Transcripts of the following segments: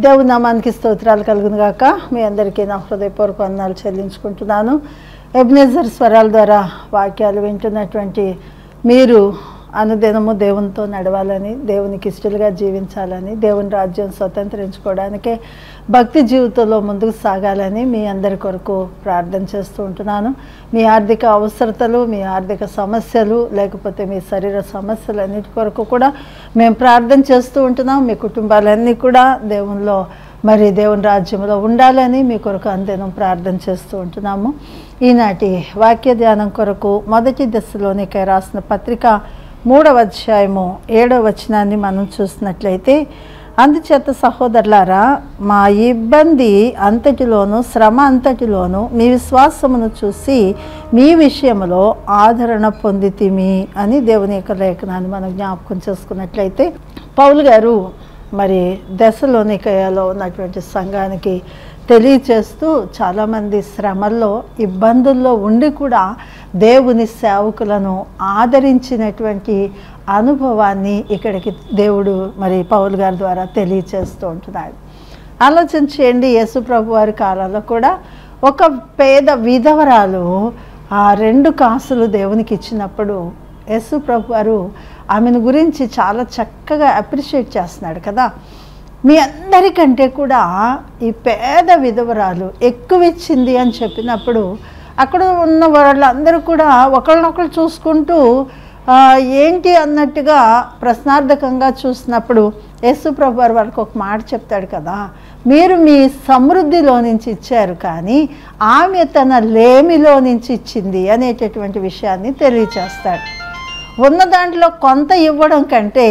దేవుని నామానికి స్తోత్రాలు కలుగును గాక మీ అందరికీ నా హృదయపూర్వక వందనాలు చెల్లించుకుంటున్నాను ఎబ్నేజర్ స్వరాల ద్వారా వాక్యాలు వింటున్నటువంటి మీరు అనుదినము దేవునితో నడవాలని దేవునికి ఇష్టలుగా జీవించాలని దేవుని రాజ్యం స్వతంత్రించుకోవడానికే భక్తి జీవితంలో ముందుకు సాగాలని మీ అందరి కొరకు ప్రార్థన చేస్తూ ఉంటున్నాను మీ ఆర్థిక అవసరతలు మీ ఆర్థిక సమస్యలు లేకపోతే మీ శరీర సమస్యలన్నిటి కొరకు కూడా మేము ప్రార్థన చేస్తూ ఉంటున్నాం మీ కుటుంబాలన్నీ కూడా దేవునిలో మరి దేవుని రాజ్యంలో ఉండాలని మీ కొరకు అంతేనం ప్రార్థన చేస్తూ ఉంటున్నాము ఈనాటి వాక్య ధ్యానం కొరకు మొదటి దశలోనికై రాసిన పత్రిక మూడవ అధ్యాయము ఏడవ వచనాన్ని మనం చూసినట్లయితే అందుచేత సహోదరులారా మా ఇబ్బంది అంతటిలోను శ్రమ అంతటిలోను మీ విశ్వాసమును చూసి మీ విషయంలో ఆదరణ పొందితిమి అని దేవుని యొక్క లేఖనాన్ని మనం జ్ఞాపకం చేసుకున్నట్లయితే పౌలు గారు మరి దశలోనికయలో ఉన్నటువంటి సంఘానికి తెలియచేస్తూ చాలామంది శ్రమల్లో ఇబ్బందుల్లో ఉండి కూడా దేవుని సేవకులను ఆదరించినటువంటి అనుభవాన్ని ఇక్కడికి దేవుడు మరి పౌలు గారి ద్వారా తెలియచేస్తూ ఉంటున్నాడు ఆలోచన చేయండి యేసు ప్రభు వారి కాలంలో కూడా ఒక పేద విధవరాలు ఆ రెండు కాసులు దేవునికి ఇచ్చినప్పుడు యేసు ప్రభు వారు ఆమెను గురించి చాలా చక్కగా అప్రిషియేట్ చేస్తున్నాడు కదా మీ అందరికంటే కూడా ఈ పేద విధవరాలు ఎక్కువ ఇచ్చింది అని చెప్పినప్పుడు అక్కడ ఉన్న వాళ్ళందరూ కూడా ఒకళ్ళనొకళ్ళు చూసుకుంటూ ఆ, ఏంటి అన్నట్టుగా ప్రశ్నార్థకంగా చూసినప్పుడు యేసు ప్రభు వారు వాళ్ళకి ఒక మాట చెప్తాడు కదా మీరు మీ సమృద్ధిలో నుంచి ఇచ్చారు కానీ ఆమె తన లేమిలో నుంచి ఇచ్చింది అనేటటువంటి విషయాన్ని తెలియచేస్తాడు ఉన్న దాంట్లో కొంత ఇవ్వడం కంటే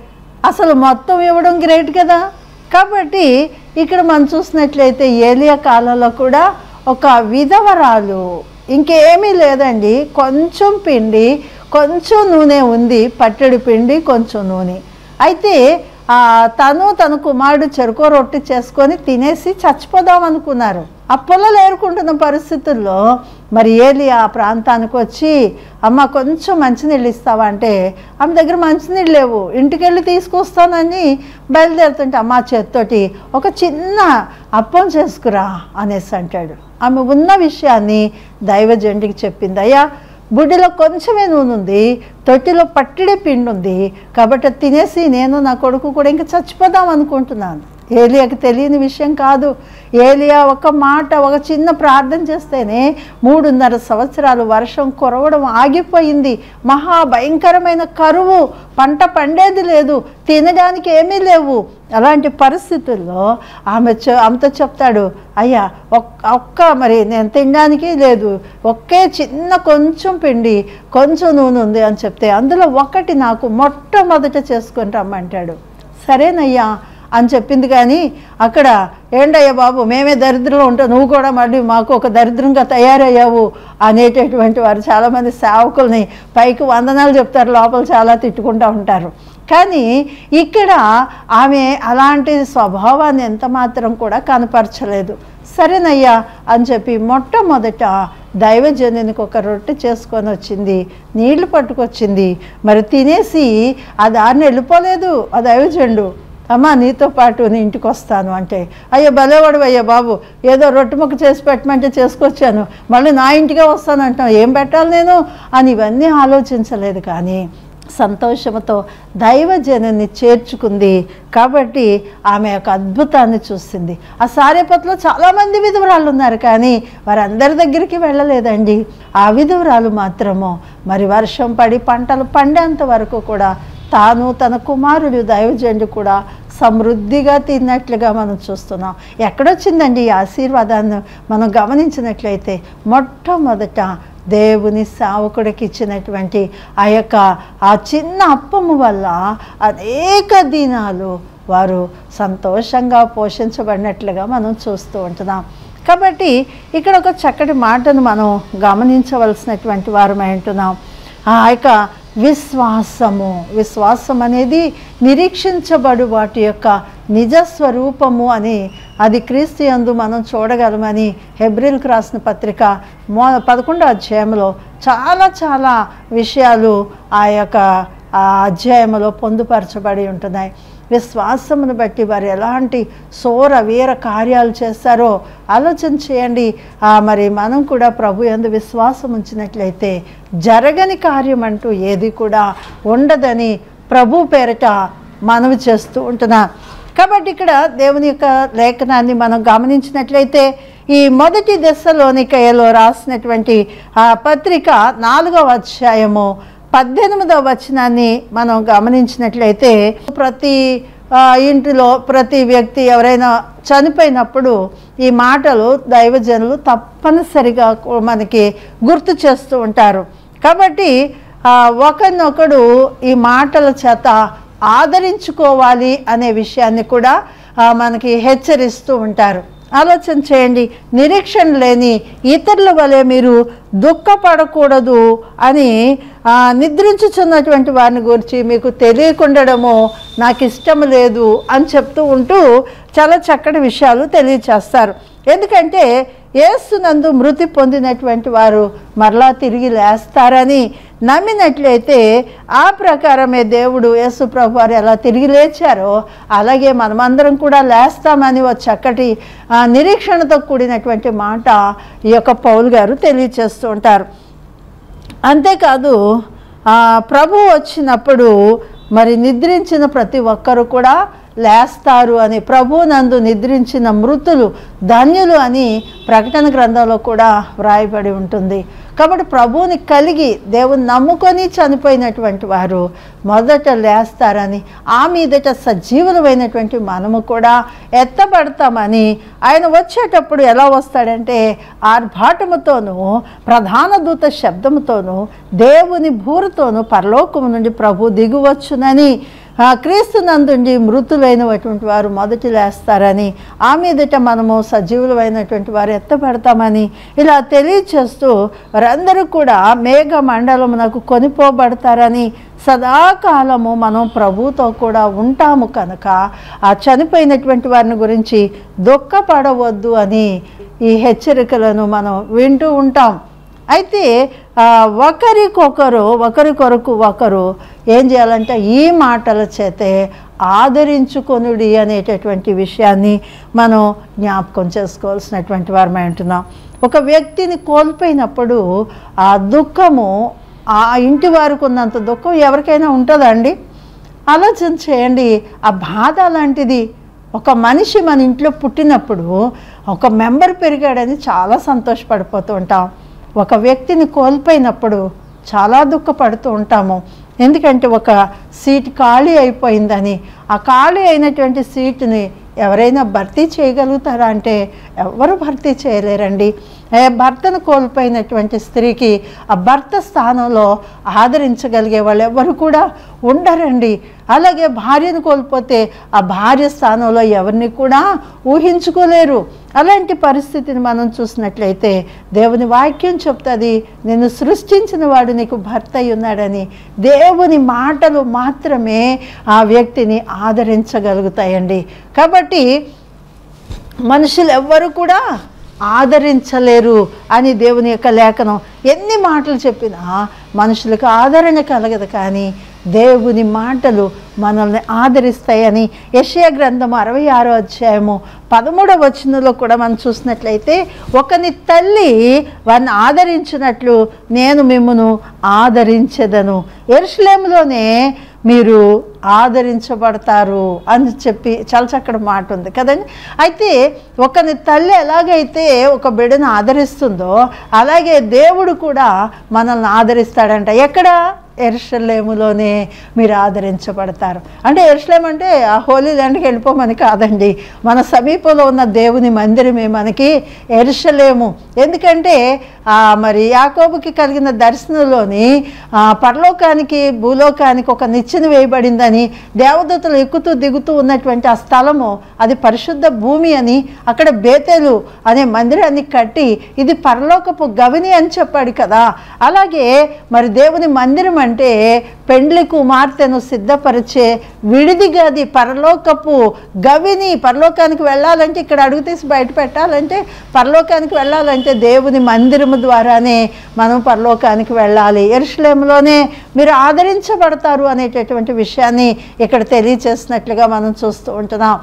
అసలు మొత్తం ఇవ్వడం గ్రేట్ కదా కాబట్టి ఇక్కడ మనం చూసినట్లయితే ఏలియా కాలంలో కూడా ఒక విధవరాలు ఇంకేమీ లేదండి కొంచెం పిండి కొంచెం నూనె ఉంది పట్టెడు పిండి కొంచెం నూనె అయితే ఆ, తను తన కుమారుడు చెరుకో రొట్టె చేసుకొని తినేసి చచ్చిపోదాం అనుకున్నారు ఆ పొలాలు ఏరుకుంటున్న పరిస్థితుల్లో మరి ఏలి ఆ ప్రాంతానికి వచ్చి అమ్మ కొంచెం మంచినీళ్ళు ఇస్తావా అంటే ఆమె దగ్గర మంచినీళ్ళు లేవు ఇంటికి వెళ్ళి తీసుకొస్తానని బయలుదేరుతుంటే అమ్మ చేత్తోటి ఒక చిన్న అప్పం చేసుకురా అనేసి అంటాడు ఆమె ఉన్న విషయాన్ని దైవజండికి చెప్పింది అయ్యా బుడ్డిలో కొంచెమే నూనె ఉంది తొట్టిలో పట్టిడే పిండి ఉంది కాబట్టి అది తినేసి నేను నా కొడుకు కూడా ఇంకా చచ్చిపోదాం అనుకుంటున్నాను ఏలియాకి తెలియని విషయం కాదు ఏలియా ఒక మాట ఒక చిన్న ప్రార్థన చేస్తేనే మూడున్నర సంవత్సరాలు వర్షం కురవడం ఆగిపోయింది మహా భయంకరమైన కరువు పంట పండేది లేదు తినడానికి ఏమీ లేవు అలాంటి పరిస్థితుల్లో ఆమె చె- ఆమెతో చెప్తాడు అయ్యా ఒక్- ఒక్క మరి నేను తినడానికి లేదు ఒకే చిన్న కొంచెం పిండి కొంచెం నూనె ఉంది అని చెప్తే అందులో ఒకటి నాకు మొట్టమొదట చేసుకొని రమ్మంటాడు సరేనయ్యా అని చెప్పింది కానీ అక్కడ ఏంటయ్యా బాబు మేమే దరిద్రంలో ఉంటాం నువ్వు కూడా మళ్ళీ మాకు ఒక దరిద్రంగా తయారయ్యావు అనేటటువంటి వారు చాలామంది సేవకుల్ని పైకి వందనాలు చెప్తారు లోపల చాలా తిట్టుకుంటూ ఉంటారు కానీ ఇక్కడ ఆమె అలాంటి స్వభావాన్ని ఎంత మాత్రం కూడా కనపరచలేదు సరేనయ్యా అని చెప్పి మొట్టమొదట దైవజనునికి ఒక రొట్టె చేసుకొని వచ్చింది నీళ్లు పట్టుకొచ్చింది మరి తినేసి ఆ దారిని వెళ్ళిపోలేదు ఆ దైవజనుడు అమ్మా నీతో పాటు నీ ఇంటికి వస్తాను అంటే అయ్యో భలేవాడు అయ్యా బాబు ఏదో రొట్టె ముక్క చేసి పెట్టమంటే చేసుకొచ్చాను మళ్ళీ నా ఇంటికే వస్తాను అంటాం ఏం పెట్టాలి నేను అని ఇవన్నీ ఆలోచించలేదు కానీ సంతోషంతో దైవజనుని చేర్చుకుంది కాబట్టి ఆమె యొక్క అద్భుతాన్ని చూసింది ఆ సారేపతిలో చాలామంది విధవరాలు ఉన్నారు కానీ వారందరి దగ్గరికి వెళ్ళలేదండి ఆ విధవరాలు మాత్రము మరి వర్షం పడి పంటలు పండేంత వరకు కూడా తాను తన కుమారుడు దైవజనుడు కూడా సమృద్ధిగా తిన్నట్లుగా మనం చూస్తున్నాం ఎక్కడొచ్చిందండి ఈ ఆశీర్వాదాన్ని మనం గమనించినట్లయితే మొట్టమొదట దేవుని సేవకుడికి ఇచ్చినటువంటి ఆ యొక్క ఆ చిన్న అప్పము వల్ల అనేక దినాలు వారు సంతోషంగా పోషించబడినట్లుగా మనం చూస్తూ ఉంటున్నాం కాబట్టి ఇక్కడ ఒక చక్కటి మాటను మనం గమనించవలసినటువంటి వారమై ఉంటున్నాం ఆ యొక్క విశ్వాసము విశ్వాసం అనేది నిరీక్షించబడు వాటి యొక్క నిజ స్వరూపము అని అది క్రీస్తు యందు మనం చూడగలమని హెబ్రిల్కి రాసిన పత్రిక మో పదకొండో అధ్యాయంలో చాలా చాలా విషయాలు ఆ యొక్క ఆ అధ్యాయంలో పొందుపరచబడి ఉంటున్నాయి విశ్వాసమును బట్టి వారు ఎలాంటి సోర వీర కార్యాలు చేస్తారో ఆలోచన చేయండి ఆ, మరి మనం కూడా ప్రభు యందు విశ్వాసం ఉంచినట్లయితే జరగని కార్యం అంటూ ఏది కూడా ఉండదని ప్రభు పేరట మనవి చేస్తూ ఉంటున్నా కాబట్టి ఇక్కడ దేవుని యొక్క లేఖనాన్ని మనం గమనించినట్లయితే ఈ మొదటి దశలోనికయలో రాసినటువంటి ఆ పత్రిక నాలుగవ అధ్యాయము పద్దెనిమిదవ వచనాన్ని మనం గమనించినట్లయితే ప్రతి ఆ, ఇంటిలో ప్రతి వ్యక్తి ఎవరైనా చనిపోయినప్పుడు ఈ మాటలు దైవజనులు తప్పనిసరిగా కు- మనకి గుర్తు చేస్తూ ఉంటారు కాబట్టి ఆ, ఒకరినొకడు ఈ మాటల చేత ఆదరించుకోవాలి అనే విషయాన్ని కూడా ఆ, మనకి హెచ్చరిస్తూ ఉంటారు ఆలోచన చేయండి నిరీక్షణ లేని ఇతరుల వలె మీరు దుఃఖపడకూడదు అని ఆ, నిద్రించుచున్నటువంటి వారిని గురించి మీకు తెలియకుండడము నాకు ఇష్టం లేదు అని చెప్తూ ఉంటూ చాలా చక్కటి విషయాలు తెలియచేస్తారు ఎందుకంటే యేసునందు మృతి పొందినటువంటి వారు మరలా తిరిగి లేస్తారని నమ్మినట్లయితే ఆ ప్రకారమే దేవుడు యేసు ప్రభు వారు ఎలా తిరిగి లేచారో అలాగే మనమందరం కూడా లేస్తామని ఒక చక్కటి ఆ, నిరీక్షణతో కూడినటువంటి మాట ఈ యొక్క పౌలు గారు తెలియచేస్తూ ఉంటారు అంతేకాదు ఆ, ప్రభు వచ్చినప్పుడు మరి నిద్రించిన ప్రతి ఒక్కరు కూడా లేస్తారు అని ప్రభు నందు నిద్రించిన మృతులు ధన్యులు అని ప్రకటన గ్రంథంలో కూడా వ్రాయబడి ఉంటుంది కాబట్టి ప్రభువుని కలిగి దేవుని నమ్ముకొని చనిపోయినటువంటి వారు మొదట లేస్తారని ఆ మీదట సజీవులమైనటువంటి మనము కూడా ఎత్తబడతామని ఆయన వచ్చేటప్పుడు ఎలా వస్తాడంటే ఆర్భాటముతోనూ ప్రధాన దూత శబ్దముతోనూ దేవుని భూరుతోనూ పరలోకము నుండి ప్రభు దిగువచ్చునని ఆ క్రీస్తు నందుండి మృతులైనటువంటి వారు మొదటి లేస్తారని ఆ మీదట మనము సజీవులమైనటువంటి వారు ఎత్తబడతామని ఇలా తెలియచేస్తూ వారందరూ కూడా మేఘ మండలమునకు కొనిపోబడతారని సదాకాలము మనం ప్రభుతో కూడా ఉంటాము కనుక ఆ చనిపోయినటువంటి వారిని గురించి దుఃఖపడవద్దు అని ఈ హెచ్చరికలను మనం వింటూ ఉంటాం అయితే ఆ, ఒకరికొకరు ఒకరి కొరకు ఒకరు ఏం చేయాలంటే ఈ మాటల చేతే ఆదరించుకొనుడి అనేటటువంటి విషయాన్ని మనం జ్ఞాపకం చేసుకోవాల్సినటువంటి వారమై ఉంటున్నాం ఒక వ్యక్తిని కోల్పోయినప్పుడు ఆ దుఃఖము ఆ ఇంటి వారికి ఉన్నంత దుఃఖం ఎవరికైనా ఉంటుందా అండి ఆలోచన చేయండి ఆ బాధ లాంటిది ఒక మనిషి మన ఇంట్లో పుట్టినప్పుడు ఒక మెంబర్ పెరిగాడని చాలా సంతోషపడిపోతూ ఉంటాం ఒక వ్యక్తిని కోల్పోయినప్పుడు చాలా దుఃఖపడుతూ ఉంటాము ఎందుకంటే ఒక సీట్ ఖాళీ అయిపోయిందని ఆ ఖాళీ అయినటువంటి సీటుని ఎవరైనా భర్తీ చేయగలుగుతారా అంటే ఎవరు భర్తీ చేయలేరండి ఏ భర్తను కోల్పోయినటువంటి స్త్రీకి ఆ భర్త స్థానంలో ఆదరించగలిగే వాళ్ళు ఎవరు కూడా ఉండరండి అలాగే భార్యను కోల్పోతే ఆ భార్య స్థానంలో ఎవరిని కూడా ఊహించుకోలేరు అలాంటి పరిస్థితిని మనం చూసినట్లయితే దేవుని వాక్యం చెప్తుంది నేను సృష్టించిన వాడు నీకు భర్త అయి ఉన్నాడని దేవుని మాటలు మాత్రమే ఆ వ్యక్తిని ఆదరించగలుగుతాయండి కాబట్టి మనుషులు ఎవ్వరు కూడా ఆదరించలేరు అని దేవుని యొక్క లేఖనం ఎన్ని మాటలు చెప్పినా మనుషులకు ఆదరణ కలగదు కానీ దేవుని మాటలు మనల్ని ఆదరిస్తాయని యెషయా గ్రంథము అరవై ఆరో అధ్యాయము పదమూడవ వచనంలో కూడా మనం చూసినట్లయితే ఒకని తల్లి వారిని ఆదరించినట్లు నేను మిమ్మను ఆదరించెదను ఎరుసలేములోనే మీరు ఆదరించబడతారు అని చెప్పి చాలా చక్కటి మాట ఉంది కదండి అయితే ఒకని తల్లి ఎలాగైతే ఒక బిడ్డను ఆదరిస్తుందో అలాగే దేవుడు కూడా మనల్ని ఆదరిస్తాడంట ఎక్కడ ఎరుషలేములోనే మీరు ఆదరించబడతారు అంటే ఎరుషలేం అంటే ఆ హోలీ ల్యాండ్కి వెళ్ళిపోమని కాదండి మన సమీపంలో ఉన్న దేవుని మందిరమే మనకి ఎరుషలేము ఎందుకంటే ఆ, మరి యాకోబుకి కలిగిన దర్శనంలోని ఆ, పరలోకానికి భూలోకానికి ఒక నిచ్చెన వేయబడిందని దేవదూతలు ఎక్కుతూ దిగుతూ ఉన్నటువంటి ఆ స్థలము అది పరిశుద్ధ భూమి అని అక్కడ బేతేలు అనే మందిరాన్ని కట్టి ఇది పరలోకపు గవిని అని చెప్పాడు కదా అలాగే మరి దేవుని మందిరం అంటే పెండ్లి కుమార్తెను సిద్ధపరిచే విడిది గది పరలోకపు గవిని పరలోకానికి వెళ్ళాలంటే ఇక్కడ అడుగు తీసి బయట పెట్టాలంటే పరలోకానికి వెళ్ళాలంటే దేవుని మందిరము ద్వారానే మనం పరలోకానికి వెళ్ళాలి ఎరుషులేములోనే మీరు ఆదరించబడతారు అనేటటువంటి విషయాన్ని ఇక్కడ తెలియచేసినట్లుగా మనం చూస్తూ ఉంటున్నాం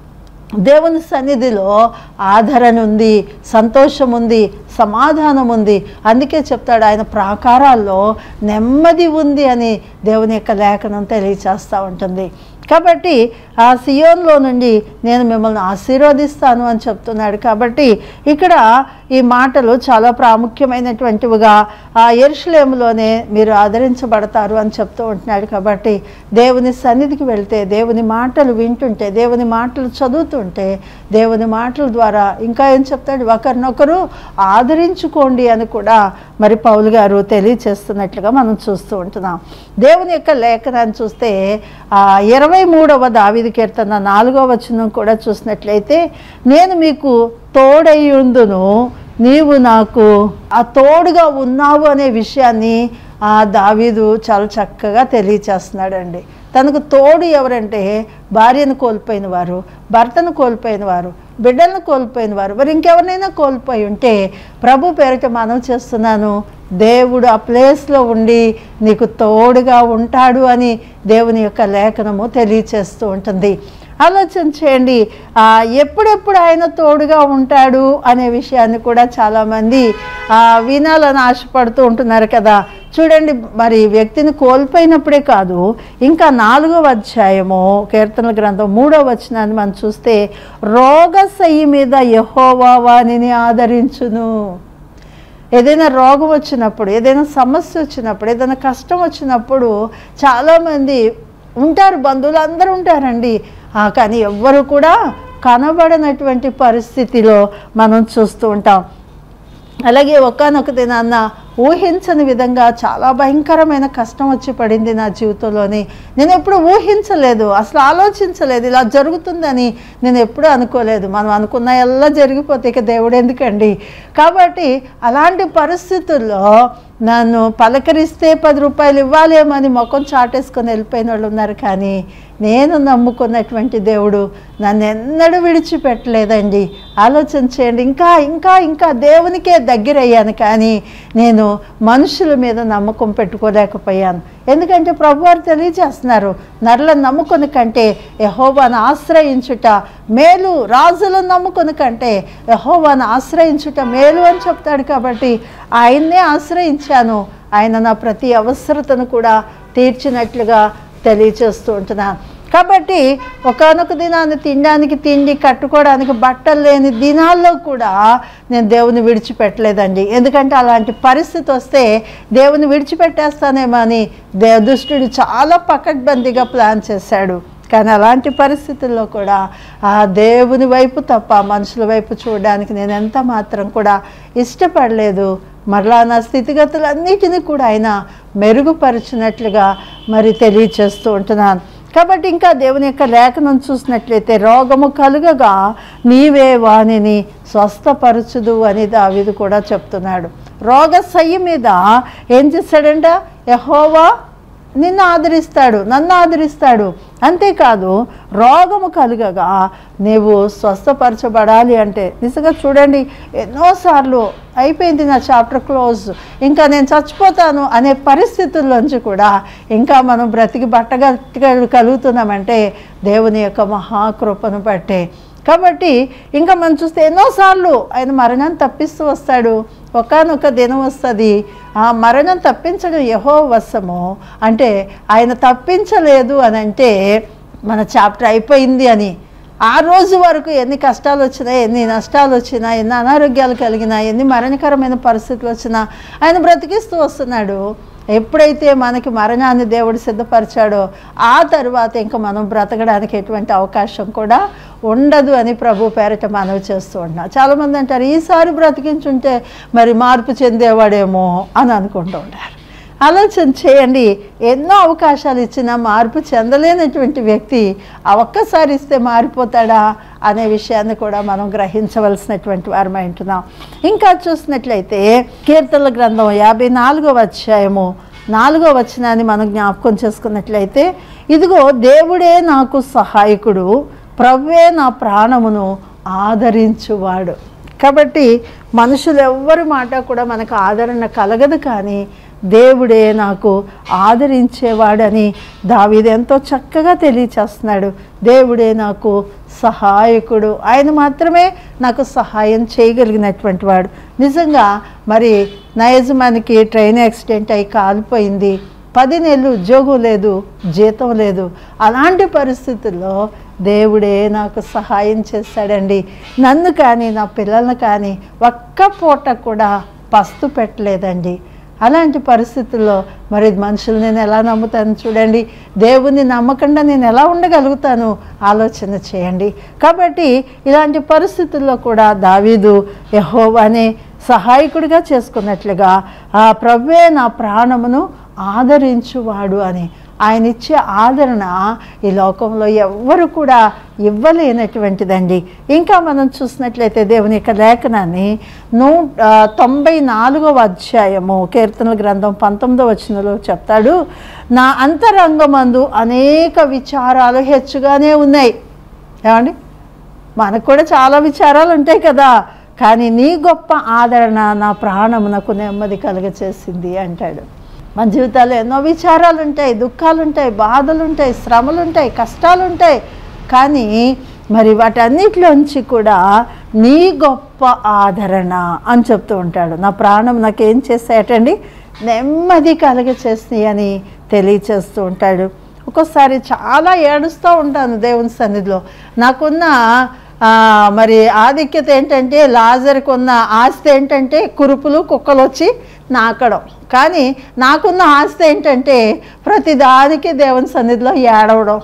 దేవుని సన్నిధిలో ఆదరణ ఉంది సంతోషం ఉంది సమాధానం ఉంది అందుకే చెప్తాడు ఆయన ప్రాకారాల్లో నెమ్మది ఉంది అని దేవుని యొక్క లేఖనం తెలియచేస్తూ ఉంటుంది కాబట్టి ఆ సియోన్లో నుండి నేను మిమ్మల్ని ఆశీర్వదిస్తాను అని చెప్తున్నాడు కాబట్టి ఇక్కడ ఈ మాటలు చాలా ప్రాముఖ్యమైనటువంటివిగా ఆ ఎరుషులేములోనే మీరు ఆదరించబడతారు అని చెప్తూ ఉంటున్నాడు కాబట్టి దేవుని సన్నిధికి వెళ్తే దేవుని మాటలు వింటుంటే దేవుని మాటలు చదువుతుంటే దేవుని మాటల ద్వారా ఇంకా ఏం చెప్తాడు ఒకరినొకరు ఆదరించుకోండి అని కూడా మరి పౌలు గారు తెలియచేస్తున్నట్లుగా మనం చూస్తూ ఉంటున్నాం దేవుని యొక్క లేఖనాన్ని చూస్తే ఆ ఇరవై మూడవ దావిది కీర్తన నాలుగవ వచనం కూడా చూసినట్లయితే నేను మీకు తోడయ్యుందును నీవు నాకు ఆ తోడుగా ఉన్నావు అనే విషయాన్ని ఆ దావీదు చాలా చక్కగా తెలియచేస్తున్నాడండి తనకు తోడు ఎవరంటే భార్యను కోల్పోయిన వారు భర్తను కోల్పోయిన వారు బిడ్డలను కోల్పోయిన వారు మరి ఇంకెవరినైనా కోల్పోయి ఉంటే ప్రభు పేరిట మనం చేస్తున్నాను దేవుడు ఆ ప్లేస్లో ఉండి నీకు తోడుగా ఉంటాడు అని దేవుని యొక్క లేఖనము తెలియచేస్తూ ఉంటుంది ఆలోచన చేయండి ఆ, ఎప్పుడెప్పుడు ఆయన తోడుగా ఉంటాడు అనే విషయాన్ని కూడా చాలామంది ఆ, వినాలని ఆశపడుతూ ఉంటున్నారు కదా చూడండి మరి వ్యక్తిని కోల్పోయినప్పుడే కాదు ఇంకా నాలుగవ అధ్యాయము కీర్తనల గ్రంథం మూడవ వచనాన్ని మనం చూస్తే రోగశయ్యి మీద యహోవా వానిని ఆదరించును ఏదైనా రోగం వచ్చినప్పుడు ఏదైనా సమస్య వచ్చినప్పుడు ఏదైనా కష్టం వచ్చినప్పుడు చాలామంది ఉంటారు బంధువులు అందరూ ఉంటారండి ఆ, కానీ ఎవ్వరు కూడా కనబడనటువంటి పరిస్థితిలో మనం చూస్తూ ఉంటాం అలాగే ఒకనొక దినాన్న ఊహించని విధంగా చాలా భయంకరమైన కష్టం వచ్చి పడింది నా జీవితంలోని నేను ఎప్పుడు ఊహించలేదు అసలు ఆలోచించలేదు ఇలా జరుగుతుందని నేను ఎప్పుడూ అనుకోలేదు మనం అనుకున్న ఎలా జరిగిపోతే ఇక దేవుడు ఎందుకండి కాబట్టి అలాంటి పరిస్థితుల్లో నన్ను పలకరిస్తే పది రూపాయలు ఇవ్వాలేమని ముఖం చాటేసుకొని వెళ్ళిపోయిన వాళ్ళు ఉన్నారు కానీ నేను నమ్ముకున్నటువంటి దేవుడు నన్ను ఎన్నడూ విడిచిపెట్టలేదండి ఆలోచన చేయండి ఇంకా ఇంకా ఇంకా దేవునికే దగ్గరయ్యాను కానీ నేను మనుషుల మీద నమ్మకం పెట్టుకోలేకపోయాను ఎందుకంటే ప్రభువారు తెలియజేస్తున్నారు నరులను నమ్ముకుని కంటే యహోవాను ఆశ్రయించుట మేలు రాజులను నమ్ముకుని కంటే యహోవాను ఆశ్రయించుట మేలు అని చెప్తాడు కాబట్టి ఆయన్నే ఆశ్రయించాను ఆయన నా ప్రతి అవసరతను కూడా తీర్చినట్లుగా తెలియచేస్తూ ఉంటున్నాను కాబట్టి ఒకనొక దినాన్ని తినడానికి తిండి కట్టుకోవడానికి బట్టలు లేని దినాల్లో కూడా నేను దేవుని విడిచిపెట్టలేదండి ఎందుకంటే అలాంటి పరిస్థితి వస్తే దేవుని విడిచిపెట్టేస్తానేమో అని దే దుష్టుడు చాలా పకడ్బందీగా ప్లాన్ చేశాడు కానీ అలాంటి పరిస్థితుల్లో కూడా ఆ దేవుని వైపు తప్ప మనుషుల వైపు చూడడానికి నేను ఎంత మాత్రం కూడా ఇష్టపడలేదు మరలా నా స్థితిగతులన్నిటినీ కూడా ఆయన మెరుగుపరిచినట్లుగా మరి తెలియచేస్తూ ఉంటున్నాను కాబట్టి ఇంకా దేవుని యొక్క లేఖనం చూసినట్లయితే రోగము కలుగగా నీవే వాణిని స్వస్థపరచుదు అని దావీదు కూడా చెప్తున్నాడు రోగశయ్య మీద ఏం చేశాడంట యహోవా నిన్ను ఆదరిస్తాడు నన్ను ఆదరిస్తాడు అంతేకాదు రోగము కలుగగా నీవు స్వస్థపరచబడాలి అంటే నిజంగా చూడండి ఎన్నోసార్లు అయిపోయింది నా చాప్టర్ క్లోజ్ ఇంకా నేను చచ్చిపోతాను అనే పరిస్థితుల్లోంచి కూడా ఇంకా మనం బ్రతికి బట్టగట్టుగా కలుగుతున్నామంటే దేవుని యొక్క మహాకృపను బట్టే కాబట్టి ఇంకా మనం చూస్తే ఎన్నోసార్లు ఆయన మరణాన్ని తప్పిస్తూ వస్తాడు ఒకనొక దినం వస్తుంది ఆ మరణం తప్పించడం యహో వశము అంటే ఆయన తప్పించలేదు అని అంటే మన చాప్టర్ అయిపోయింది అని ఆ రోజు వరకు ఎన్ని కష్టాలు వచ్చినా ఎన్ని నష్టాలు వచ్చినా ఎన్ని అనారోగ్యాలు కలిగినా ఎన్ని మరణకరమైన పరిస్థితులు వచ్చినా ఆయన బ్రతికిస్తూ వస్తున్నాడు ఎప్పుడైతే మనకి మరణాన్ని దేవుడు సిద్ధపరిచాడో ఆ తర్వాత ఇంకా మనం బ్రతకడానికి ఎటువంటి అవకాశం కూడా ఉండదు అని ప్రభు పేరట మనవి చేస్తూ ఉంటున్నా చాలామంది అంటారు ఈసారి బ్రతికించుంటే మరి మార్పు చెందేవాడేమో అని అనుకుంటూ ఉంటారు ఆలోచన చేయండి ఎన్నో అవకాశాలు ఇచ్చినా మార్పు చెందలేనటువంటి వ్యక్తి ఆ ఒక్కసారి ఇస్తే మారిపోతాడా అనే విషయాన్ని కూడా మనం గ్రహించవలసినటువంటి వారమై ఉంటున్నాం ఇంకా చూసినట్లయితే కీర్తనల గ్రంథం యాభై నాలుగవ అధ్యాయము నాలుగో వచనాన్ని మనం జ్ఞాపకం చేసుకున్నట్లయితే ఇదిగో దేవుడే నాకు సహాయకుడు ప్రభువే నా ప్రాణమును ఆదరించువాడు కాబట్టి మనుషులు ఎవ్వరి మాట కూడా మనకు ఆదరణ కలగదు కానీ దేవుడే నాకు ఆదరించేవాడని దావీదు ఎంతో చక్కగా తెలియచేస్తున్నాడు దేవుడే నాకు సహాయకుడు ఆయన మాత్రమే నాకు సహాయం చేయగలిగినటువంటి వాడు నిజంగా మరి నా యజమానికి ట్రైన్ యాక్సిడెంట్ అయి కాలిపోయింది పది నెలలు ఉద్యోగం లేదు జీతం లేదు అలాంటి పరిస్థితుల్లో దేవుడే నాకు సహాయం చేశాడండి నన్ను కానీ నా పిల్లల్ని కానీ ఒక్క పూట కూడా పస్తు పెట్టలేదండి అలాంటి పరిస్థితుల్లో మరి మనుషులు నేను ఎలా నమ్ముతాను చూడండి దేవుణ్ణి నమ్మకుండా నేను ఎలా ఉండగలుగుతాను ఆలోచన చేయండి కాబట్టి ఇలాంటి పరిస్థితుల్లో కూడా దావీదు యహోవానే సహాయకుడిగా చేసుకున్నట్లుగా ఆ ప్రభువే నా ప్రాణమును ఆదరించువాడు అని ఆయన ఇచ్చే ఆదరణ ఈ లోకంలో ఎవ్వరు కూడా ఇవ్వలేనటువంటిదండి ఇంకా మనం చూసినట్లయితే దేవుని యొక్క లేఖనాన్ని నూ ఆ, తొంభై నాలుగవ అధ్యాయము కీర్తనల గ్రంథం పంతొమ్మిదవ వచనంలో చెప్తాడు నా అంతరంగమందు అనేక విచారాలు హెచ్చుగానే ఉన్నాయి ఏమండి మనకు కూడా చాలా విచారాలు ఉంటాయి కదా కానీ నీ గొప్ప ఆదరణ నా ప్రాణమునకు నెమ్మది కలుగచేసింది అంటాడు మన జీవితాల్లో ఎన్నో విచారాలు ఉంటాయి దుఃఖాలు ఉంటాయి బాధలు ఉంటాయి శ్రమలు ఉంటాయి కష్టాలు ఉంటాయి కానీ మరి వాటన్నిటిలోంచి కూడా నీ గొప్ప ఆదరణ అని చెప్తూ ఉంటాడు నా ప్రాణం నాకేం చేసాయటండి నెమ్మది కలుగచేసినాయి అని తెలియచేస్తూ ఉంటాడు ఒక్కోసారి చాలా ఏడుస్తూ ఉంటాను దేవుని సన్నిధిలో నాకున్న ఆ, మరి ఆధిక్యత ఏంటంటే లాజర్కి ఉన్న ఆస్తి ఏంటంటే కురుపులు కుక్కలు వచ్చి నాకడం కానీ నాకున్న ఆస్తి ఏంటంటే ప్రతిదానికి దేవుని సన్నిధిలో ఏడవడం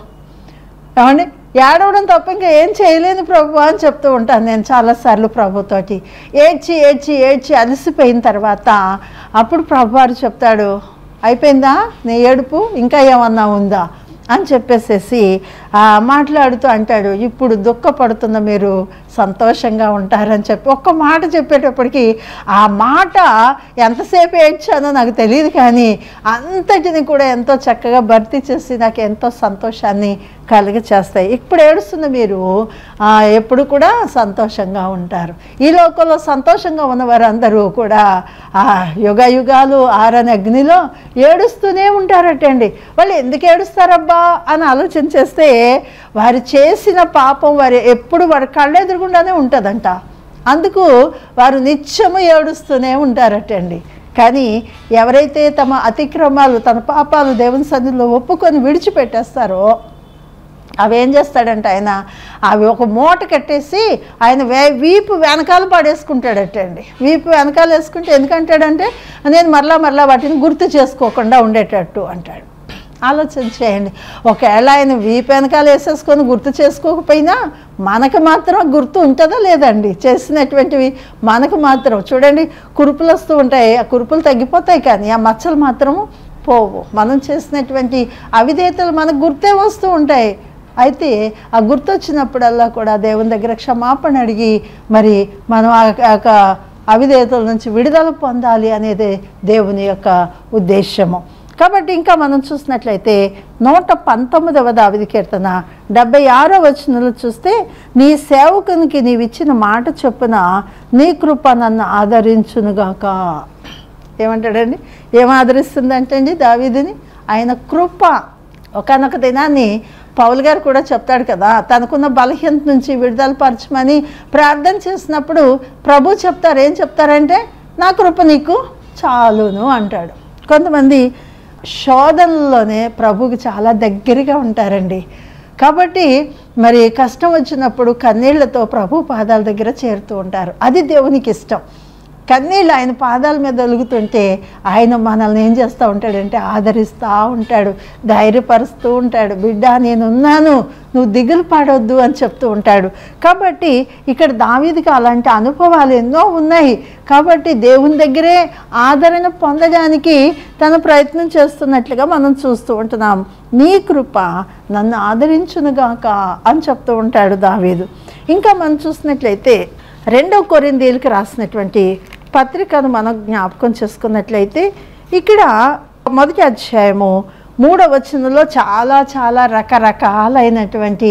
ఏమండి ఏడవడం తప్ప ఇంకా ఏం చేయలేను ప్రభు అని చెప్తూ ఉంటాను నేను చాలాసార్లు ప్రభుతోటి ఏడ్చి ఏడ్చి ఏడ్చి అలసిపోయిన తర్వాత అప్పుడు ప్రభు వారు చెప్తాడు అయిపోయిందా నీ ఏడుపు ఇంకా ఏమన్నా ఉందా అని చెప్పేసేసి ఆ, మాట్లాడుతూ అంటాడు ఇప్పుడు దుఃఖపడుతున్న మీరు సంతోషంగా ఉంటారని చెప్పి ఒక్క మాట చెప్పేటప్పటికి ఆ మాట ఎంతసేపు ఏడ్చానో నాకు తెలియదు కానీ అంతటిని కూడా ఎంతో చక్కగా భర్తీ చేసి నాకు ఎంతో సంతోషాన్ని కలిగ చేస్తాయి ఇప్పుడు ఏడుస్తున్న మీరు ఆ, ఎప్పుడు కూడా సంతోషంగా ఉంటారు ఈ లోకంలో సంతోషంగా ఉన్న వారందరూ కూడా ఆ యుగ యుగాలు ఆరని అగ్నిలో ఏడుస్తూనే ఉంటారటండి వాళ్ళు ఎందుకు ఏడుస్తారబ్బా అని ఆలోచన చేస్తే వారు చేసిన పాపం వారు ఎప్పుడు వారి కళ్ళెదురుగుండానే ఉంటుందంట అందుకు వారు నిత్యము ఏడుస్తూనే ఉంటారటండి కానీ ఎవరైతే తమ అతిక్రమాలు తన పాపాలు దేవుని సన్నిధిలో ఒప్పుకొని విడిచిపెట్టేస్తారో అవి ఏం చేస్తాడంటే ఆయన అవి ఒక మూట కట్టేసి ఆయన వే వీపు వెనకాల పడేసుకుంటాడటండి వీపు వెనకాల వేసుకుంటే ఎందుకంటాడంటే నేను మరలా మరలా వాటిని గుర్తు చేసుకోకుండా ఉండేటట్టు అంటాడు ఆలోచన చేయండి ఒకవేళ ఆయన వీపు వెనకాల వేసేసుకొని గుర్తు చేసుకోకపోయినా మనకు మాత్రం గుర్తు ఉంటుందా లేదండి చేసినటువంటివి మనకు మాత్రం చూడండి కురుపులు వస్తూ ఉంటాయి ఆ కురుపులు తగ్గిపోతాయి కానీ ఆ మచ్చలు మాత్రము పోవు మనం చేసినటువంటి అవిధేతలు మనకు గుర్తే వస్తూ ఉంటాయి అయితే ఆ గుర్తొచ్చినప్పుడల్లా కూడా దేవుని దగ్గర క్షమాపణ అడిగి మరి మనం ఆ యొక్క అవిధేతల నుంచి విడుదల పొందాలి అనేది దేవుని యొక్క ఉద్దేశము కాబట్టి ఇంకా మనం చూసినట్లయితే నూట పంతొమ్మిదవ దావిది కీర్తన డెబ్బై ఆరో వచనంలో చూస్తే నీ సేవకునికి నీవిచ్చిన మాట చొప్పున నీ కృప నన్ను ఆదరించునుగాక ఏమంటాడండి ఏం ఆదరిస్తుందంటే అండి దావీదిని ఆయన కృప ఒకనొక దినాన్ని పౌల్ గారు కూడా చెప్తాడు కదా తనకున్న బలహీనత నుంచి విడుదల పరచమని ప్రార్థన చేసినప్పుడు ప్రభు చెప్తారు ఏం చెప్తారంటే నా కృప నీకు చాలును అంటాడు కొంతమంది శోధనలోనే ప్రభుకి చాలా దగ్గరగా ఉంటారండి కాబట్టి మరి కష్టం వచ్చినప్పుడు కన్నీళ్లతో ప్రభు పాదాల దగ్గర చేరుతూ ఉంటారు అది దేవునికి ఇష్టం కన్నీళ్ళు ఆయన పాదాల మీద ఒలుగుతుంటే ఆయన మనల్ని ఏం చేస్తూ ఉంటాడంటే ఆదరిస్తూ ఉంటాడు ధైర్యపరుస్తూ ఉంటాడు బిడ్డ నేనున్నాను నువ్వు దిగులు పడొద్దు అని చెప్తూ ఉంటాడు కాబట్టి ఇక్కడ దావీదికి అలాంటి అనుభవాలు ఎన్నో ఉన్నాయి కాబట్టి దేవుని దగ్గరే ఆదరణ పొందడానికి తన ప్రయత్నం చేస్తున్నట్లుగా మనం చూస్తూ ఉంటున్నాం నీ కృప నన్ను ఆదరించునుగాక అని చెప్తూ ఉంటాడు దావీదు ఇంకా మనం చూసినట్లయితే రెండో కొరిందీలకు రాసినటువంటి పత్రికను మనం జ్ఞాపకం చేసుకున్నట్లయితే ఇక్కడ మొదటి అధ్యాయము మూడవ వచనంలో చాలా చాలా రకరకాలైనటువంటి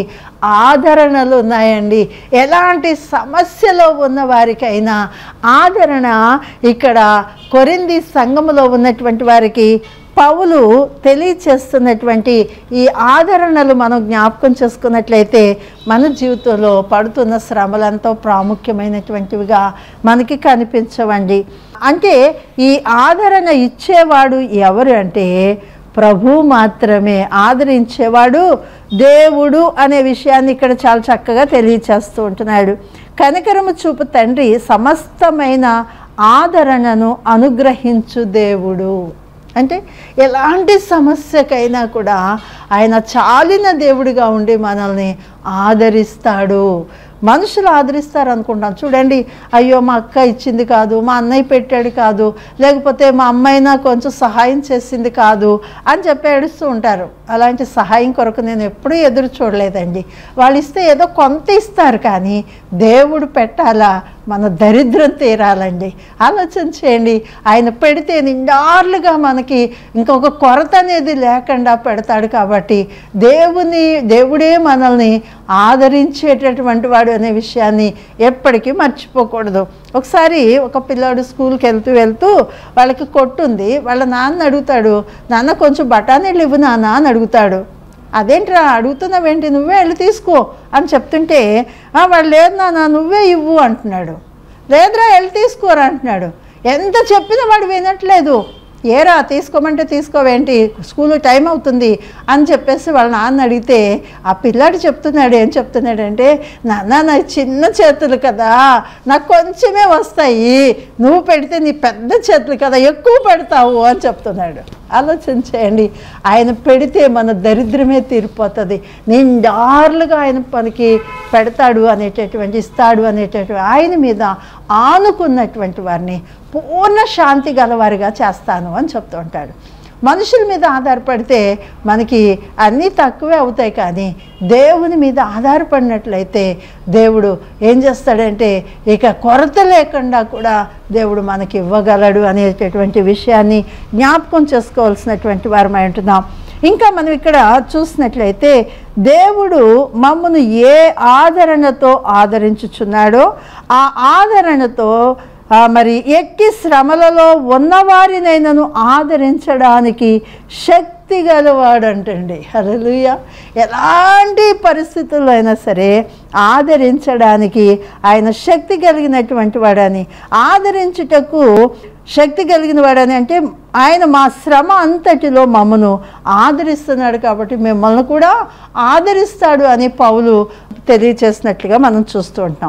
ఆదరణలు ఉన్నాయండి ఎలాంటి సమస్యలో ఉన్న వారికైనా ఆదరణ ఇక్కడ కొరింది సంఘములో ఉన్నటువంటి వారికి పౌలు తెలియచేస్తున్నటువంటి ఈ ఆదరణలు మనం జ్ఞాపకం చేసుకున్నట్లయితే మన జీవితంలో పడుతున్న శ్రమలు ఎంతో ప్రాముఖ్యమైనటువంటివిగా మనకి కనిపించవండి అంటే ఈ ఆదరణ ఇచ్చేవాడు ఎవరు అంటే ప్రభు మాత్రమే ఆదరించేవాడు దేవుడు అనే విషయాన్ని ఇక్కడ చాలా చక్కగా తెలియచేస్తూ ఉంటున్నాడు కనికరము చూపు తండ్రి సమస్తమైన ఆదరణను అనుగ్రహించు దేవుడు అంటే ఎలాంటి సమస్యకైనా కూడా ఆయన చాలిన దేవుడిగా ఉండి మనల్ని ఆదరిస్తాడు మనుషులు ఆదరిస్తారు అనుకుంటాం చూడండి అయ్యో మా అక్క ఇచ్చింది కాదు మా అన్నయ్య పెట్టాడు కాదు లేకపోతే మా అమ్మాయినా కొంచెం సహాయం చేసింది కాదు అని చెప్పి ఏడుస్తూ ఉంటారు అలాంటి సహాయం కొరకు నేను ఎప్పుడూ ఎదురు చూడలేదండి వాళ్ళు ఇస్తే ఏదో కొంత ఇస్తారు కానీ దేవుడు పెట్టాలా మన దరిద్రం తీరాలండి ఆలోచన చేయండి ఆయన పెడితే నిండార్లుగా మనకి ఇంకొక కొరత అనేది లేకుండా పెడతాడు కాబట్టి దేవుని దేవుడే మనల్ని ఆదరించేటటువంటి వాడు అనే విషయాన్ని ఎప్పటికీ మర్చిపోకూడదు ఒకసారి ఒక పిల్లాడు స్కూల్కి వెళ్తూ వెళ్తూ వాళ్ళకి కొట్టుంది వాళ్ళ నాన్న అడుగుతాడు నాన్న కొంచెం బఠానీళ్ళు ఇవ్వు నాన్న అని అడుగుతాడు అదేంట్రా అడుగుతున్నావేంటి నువ్వే వెళ్ళి తీసుకో అని చెప్తుంటే "ఆ, వాడు లేదు నాన్న నువ్వే ఇవ్వు అంటున్నాడు లేదురా వెళ్ళి తీసుకోరా అంటున్నాడు ఎంత చెప్పినా వాడు వినట్లేదు ఏరా తీసుకోమంటే తీసుకోవేంటి స్కూల్ టైం అవుతుంది అని చెప్పేసి వాళ్ళ నాన్న అడిగితే ఆ పిల్లాడు చెప్తున్నాడు ఏం చెప్తున్నాడంటే నాన్న నా చిన్న చేతులు కదా నాకు కొంచెమే వస్తాయి నువ్వు పెడితే నీ పెద్ద చేతులు కదా ఎక్కువ పెడతావు అని చెప్తున్నాడు ఆలోచన చేయండి ఆయన పెడితే మన దరిద్రమే తీరిపోతుంది నిండార్లుగా ఆయన మనకి పెడతాడు అనేటటువంటి ఇస్తాడు అనేటటువంటి ఆయన మీద ఆనుకున్నటువంటి వారిని పూర్ణ శాంతి గలవారిగా చేస్తాను అని చెప్తూ ఉంటాడు మనుషుల మీద ఆధారపడితే మనకి అన్నీ తక్కువే అవుతాయి కానీ దేవుని మీద ఆధారపడినట్లయితే దేవుడు ఏం చేస్తాడంటే ఇక కొరత లేకుండా కూడా దేవుడు మనకి ఇవ్వగలడు అనేటటువంటి విషయాన్ని జ్ఞాపకం చేసుకోవాల్సినటువంటి వారమై ఉంటున్నాం ఇంకా మనం ఇక్కడ చూసినట్లయితే దేవుడు మమ్మను ఏ ఆదరణతో ఆదరించుచున్నాడో ఆ ఆదరణతో ఆ, మరి ఎట్టి శ్రమలలో ఉన్నవారినైనను ఆదరించడానికి శక్తి గలవాడంటండి హల్లెలూయా ఎలాంటి పరిస్థితుల్లో అయినా సరే ఆదరించడానికి ఆయన శక్తి కలిగినటువంటి వాడని ఆదరించుటకు శక్తి కలిగిన వాడని అంటే ఆయన మా శ్రమ అంతటిలో మమ్మను ఆదరిస్తున్నాడు కాబట్టి మిమ్మల్ని కూడా ఆదరిస్తాడు అని పౌలు తెలియచేసినట్లుగా మనం చూస్తూ ఉంటాం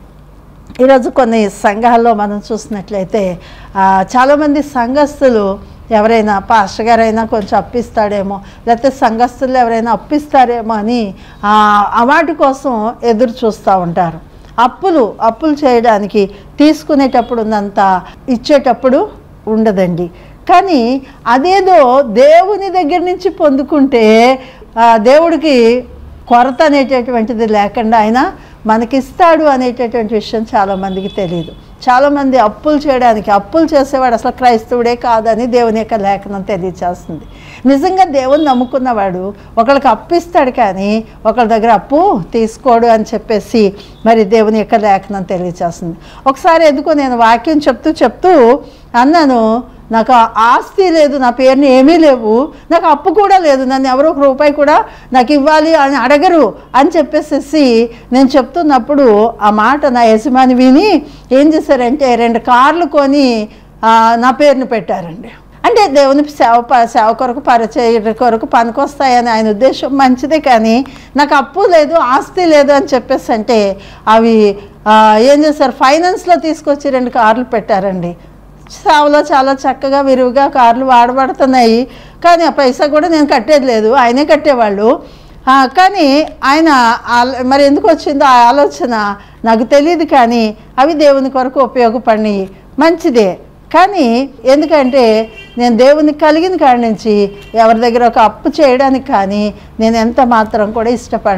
ఈరోజు కొన్ని సంఘాల్లో మనం చూసినట్లయితే ఆ, చాలామంది సంఘస్థులు ఎవరైనా పాస్టర్ గారైనా కొంచెం అప్పిస్తాడేమో లేకపోతే సంఘస్థులు ఎవరైనా అప్పిస్తారేమో అని ఆ, ఆ వాటి కోసం ఎదురు చూస్తూ ఉంటారు అప్పులు అప్పులు చేయడానికి తీసుకునేటప్పుడు ఉన్నంత ఇచ్చేటప్పుడు ఉండదండి కానీ అదేదో దేవుని దగ్గర నుంచి పొందుకుంటే ఆ, దేవుడికి కొరత అనేటటువంటిది లేకుండా ఆయన మనకిస్తాడు అనేటటువంటి విషయం చాలామందికి తెలియదు చాలామంది అప్పులు చేయడానికి అప్పులు చేసేవాడు అసలు క్రైస్తవుడే కాదని దేవుని యొక్క లేఖనం తెలియచేస్తుంది నిజంగా దేవుని నమ్ముకున్నవాడు ఒకళ్ళకి అప్పిస్తాడు కానీ ఒకళ్ళ దగ్గర అప్పు తీసుకోడు అని చెప్పేసి మరి దేవుని యొక్క లేఖనం తెలియచేస్తుంది ఒకసారి ఎందుకో నేను వాక్యం చెప్తూ చెప్తూ అన్నాను నాకు ఆ ఆస్తి లేదు నా పేరుని ఏమీ లేవు నాకు అప్పు కూడా లేదు నన్ను ఎవరో ఒక రూపాయి కూడా నాకు ఇవ్వాలి అని అడగరు అని చెప్పేసేసి నేను చెప్తున్నప్పుడు ఆ మాట నా యజమాని విని ఏం చేశారంటే రెండు కార్లు కొని ఆ, నా పేరుని పెట్టారండి అంటే దేవుని సేవ ప- సేవ కొరకు పరిచయ కొరకు పనికొస్తాయని ఆయన ఉద్దేశం మంచిదే కానీ నాకు అప్పు లేదు ఆస్తి లేదు అని చెప్పేసి అంటే అవి ఆ, ఏం చేశారు ఫైనాన్స్లో తీసుకొచ్చి రెండు కార్లు పెట్టారండి సేవలో చాలా చక్కగా విరివిగా కార్లు వాడబడుతున్నాయి కానీ ఆ పైసా కూడా నేను కట్టేది లేదు ఆయనే కట్టేవాళ్ళు ఆ, కానీ ఆయన ఆల- మరి ఎందుకు వచ్చిందో ఆ ఆలోచన నాకు తెలియదు కానీ అవి దేవుని కొరకు ఉపయోగపడినాయి మంచిదే కానీ ఎందుకంటే నేను దేవుని కలిగిన కాడి నుంచి ఎవరి దగ్గర ఒక అప్పు చేయడానికి కానీ నేను ఎంత మాత్రం కూడా ఇష్టపడను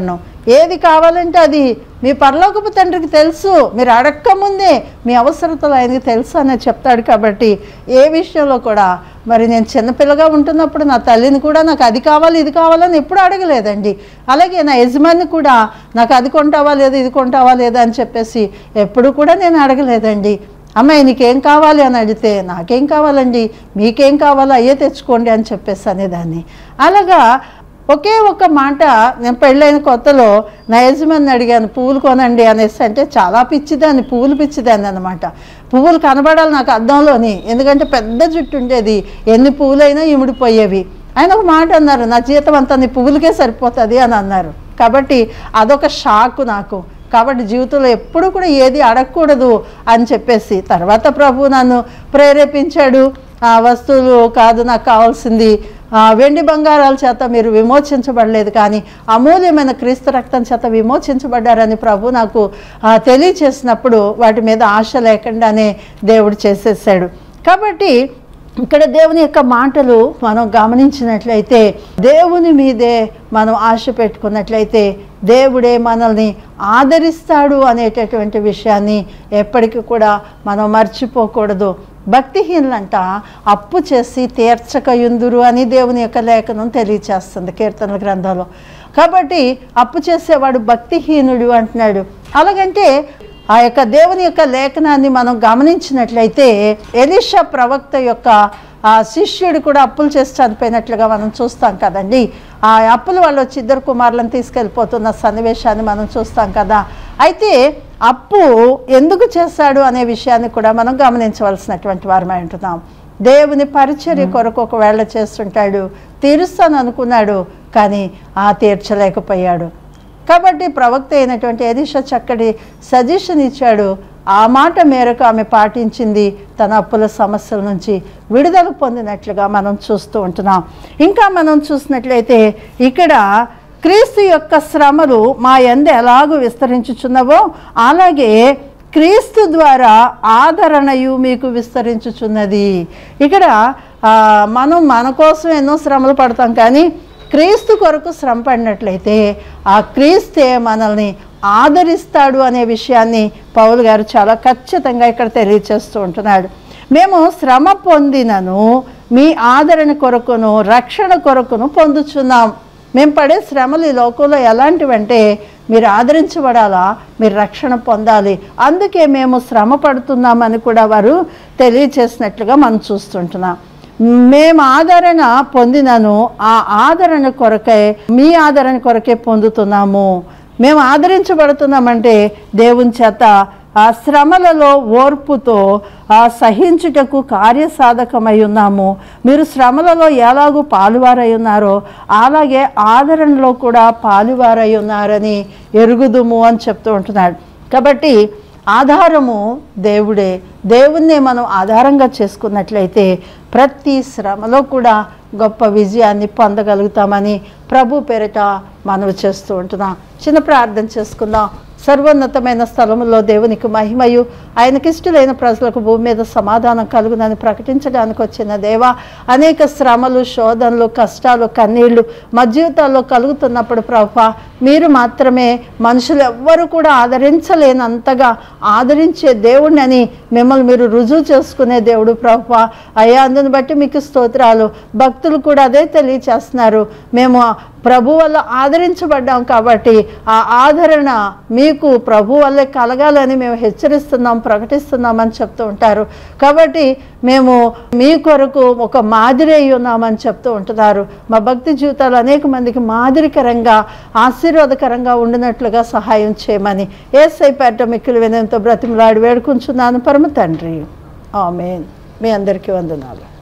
ఏది కావాలంటే అది మీ పరలోకపు తండ్రికి తెలుసు మీరు అడక్క ముందే మీ అవసరతలు ఆయనకి తెలుసు అనేది చెప్తాడు కాబట్టి ఏ విషయంలో కూడా మరి నేను చిన్నపిల్లగా ఉంటున్నప్పుడు నా తల్లిని కూడా నాకు అది కావాలి ఇది కావాలని ఎప్పుడు అడగలేదండి అలాగే నా యజమాని కూడా నాకు అది కొంటావా లేదా ఇది కొంటావా లేదా అని చెప్పేసి ఎప్పుడు కూడా నేను అడగలేదండి అమ్మాయి నీకేం కావాలి అని అడిగితే నాకేం కావాలండి మీకేం కావాలో అయ్యే తెచ్చుకోండి అని చెప్పేసి అనేదాన్ని అలాగా ఒకే ఒక మాట నేను పెళ్ళైన కొత్తలో నా యజమాని అడిగాను పువ్వులు కొనండి అనేసి అంటే చాలా పిచ్చిదాన్ని పువ్వులు పిచ్చిదాన్ని అనమాట పువ్వులు కనబడాలి నాకు అద్దంలోని ఎందుకంటే పెద్ద జుట్టు ఉండేది ఎన్ని పువ్వులైనా ఇమిడిపోయేవి ఆయన ఒక మాట అన్నారు నా జీతం అంతా నీ పువ్వులకే సరిపోతుంది అని అన్నారు కాబట్టి అదొక షాక్ నాకు కాబట్టి జీవితంలో ఎప్పుడు కూడా ఏది అడగకూడదు అని చెప్పేసి తర్వాత ప్రభు నన్ను ప్రేరేపించాడు ఆ వస్తువులు కాదు నాకు కావాల్సింది ఆ, వెండి బంగారాల చేత మీరు విమోచించబడలేదు కానీ అమూల్యమైన క్రీస్తు రక్తం చేత విమోచించబడ్డారని ప్రభు నాకు ఆ, తెలియచేసినప్పుడు వాటి మీద ఆశ లేకుండానే దేవుడు చేసేసాడు కాబట్టి ఇక్కడ దేవుని యొక్క మాటలు మనం గమనించినట్లయితే దేవుని మీదే మనం ఆశ పెట్టుకున్నట్లయితే దేవుడే మనల్ని ఆదరిస్తాడు అనేటటువంటి విషయాన్ని ఎప్పటికీ కూడా మనం మర్చిపోకూడదు భక్తిహీనులంట అప్పు చేసి తీర్చక యుందురు అని దేవుని యొక్క లేఖనం తెలియచేస్తుంది కీర్తనల గ్రంథంలో కాబట్టి అప్పు చేసేవాడు భక్తిహీనుడు అంటున్నాడు అలాగంటే ఆ యొక్క దేవుని యొక్క లేఖనాన్ని మనం గమనించినట్లయితే ఎలీషా ప్రవక్త యొక్క ఆ శిష్యుడు కూడా అప్పులు చేసి చనిపోయినట్లుగా మనం చూస్తాం కదండి ఆ అప్పుల వాళ్ళు వచ్చి ఇద్దరు కుమారులను తీసుకెళ్ళిపోతున్న సన్నివేశాన్ని మనం చూస్తాం కదా అయితే అప్పు ఎందుకు చేశాడు అనే విషయాన్ని కూడా మనం గమనించవలసినటువంటి వారమై ఉంటున్నాం దేవుని పరిచర్య కొరకు ఒకవేళ చేస్తుంటాడు తీరుస్తాను అనుకున్నాడు కానీ ఆ తీర్చలేకపోయాడు కాబట్టి ప్రవక్త అయినటువంటి ఎలీషా చక్కటి సజెషన్ ఇచ్చాడు ఆ మాట మేరకు ఆమె పాటించింది తన అప్పుల సమస్యల నుంచి విడుదల పొందినట్లుగా మనం చూస్తూ ఉంటున్నాం ఇంకా మనం చూసినట్లయితే ఇక్కడ క్రీస్తు యొక్క శ్రమలు మా ఎందు ఎలాగూ విస్తరించుచున్నవో అలాగే క్రీస్తు ద్వారా ఆదరణయు మీకు విస్తరించుచున్నది ఇక్కడ ఆ, మనం మన కోసం ఎన్నో శ్రమలు పడతాం కానీ క్రీస్తు కొరకు శ్రమ పడినట్లయితే ఆ క్రీస్తే మనల్ని ఆదరిస్తాడు అనే విషయాన్ని పౌలు గారు చాలా ఖచ్చితంగా ఇక్కడ తెలియచేస్తూ ఉంటున్నాడు మేము శ్రమ పొందినను మీ ఆదరణ కొరకును రక్షణ కొరకును పొందుచున్నాం మేము పడే శ్రమలు ఈ లోకంలో ఎలాంటివంటే మీరు ఆదరించబడాలా మీరు రక్షణ పొందాలి అందుకే మేము శ్రమ పడుతున్నామని కూడా వారు తెలియచేసినట్లుగా మనం చూస్తుంటున్నాం మేము ఆదరణ పొందినను ఆ ఆదరణ కొరకే మీ ఆదరణ కొరకే పొందుతున్నాము మేము ఆదరించబడుతున్నామంటే దేవుని చేత ఆ శ్రమలలో ఓర్పుతో ఆ సహించుటకు కార్యసాధకమై ఉన్నాము మీరు శ్రమలలో ఎలాగూ పాలువారై ఉన్నారో అలాగే ఆదరణలో కూడా పాలువారై ఉన్నారని ఎరుగుదుము అని చెప్తూ ఉంటున్నాడు కాబట్టి ఆధారము దేవుడే దేవుణ్ణి మనం ఆధారంగా చేసుకున్నట్లయితే ప్రతి శ్రమలో కూడా గొప్ప విజయాన్ని పొందగలుగుతామని ప్రభు పేరిట మనవి చేస్తూ ఉంటున్నాం చిన్న ప్రార్థన చేసుకుందాం సర్వోన్నతమైన స్థలములో దేవునికి మహిమయు ఆయనకి ఇష్టలైన ప్రజలకు భూమి మీద సమాధానం కలుగునని ప్రకటించడానికి వచ్చిన దేవ అనేక శ్రమలు శోధనలు కష్టాలు కన్నీళ్లు మా జీవితాల్లో కలుగుతున్నప్పుడు ప్రభా మీరు మాత్రమే మనుషులు ఎవ్వరు కూడా ఆదరించలేనంతగా ఆదరించే దేవుడిని మిమ్మల్ని మీరు రుజువు చేసుకునే దేవుడు ప్రభా అయ్యా అందుని బట్టి మీకు స్తోత్రాలు భక్తులు కూడా అదే తెలియచేస్తున్నారు మేము ప్రభు వల్ల ఆదరించబడ్డాం కాబట్టి ఆ ఆదరణ మీకు ప్రభు వల్లే కలగాలని మేము హెచ్చరిస్తున్నాం ప్రకటిస్తున్నాం అని చెప్తూ ఉంటారు కాబట్టి మేము మీ కొరకు ఒక మాదిరి అయి ఉన్నామని చెప్తూ ఉంటున్నారు మా భక్తి జీవితాలు అనేక మందికి మాదిరికరంగా ఆశీర్వాదకరంగా ఉండినట్లుగా సహాయం చేయమని ఏసై పేట మిక్కిలి వినయంతో బ్రతిమలాడి వేడుకుంటున్నాను పరమ తండ్రి ఆమెన్ మీ అందరికీ వందనాలు